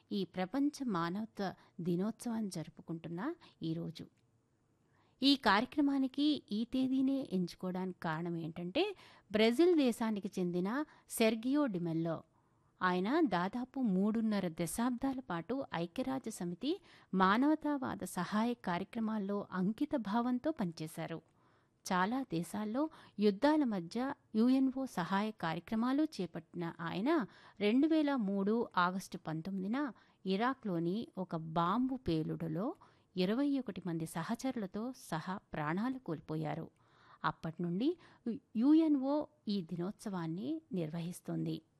ఈ ప్రపంచ మానవత్వ దినోత్సవాన్ని జరుపుకుంటున్న ఈరోజు ఈ కార్యక్రమానికి ఈ తేదీనే ఎంచుకోవడానికి కారణం ఏంటంటే బ్రెజిల్ దేశానికి చెందిన సెర్గియో డిమెల్లో ఆయన దాదాపు మూడున్నర దశాబ్దాల పాటు ఐక్యరాజ్య సమితి మానవతావాద సహాయ కార్యక్రమాల్లో అంకిత భావంతో పనిచేశారు చాలా దేశాల్లో యుద్ధాల మధ్య యుఎన్ఓ సహాయ కార్యక్రమాలు చేపట్టిన ఆయన రెండు వేల మూడు ఆగస్టు పంతొమ్మిదిన ఇరాక్లోని ఒక బాంబు పేలుడులో ఇరవై ఒకటి మంది సహచరులతో సహా ప్రాణాలు కోల్పోయారు అప్పటి నుండి యుఎన్ఓ ఈ దినోత్సవాన్ని నిర్వహిస్తోంది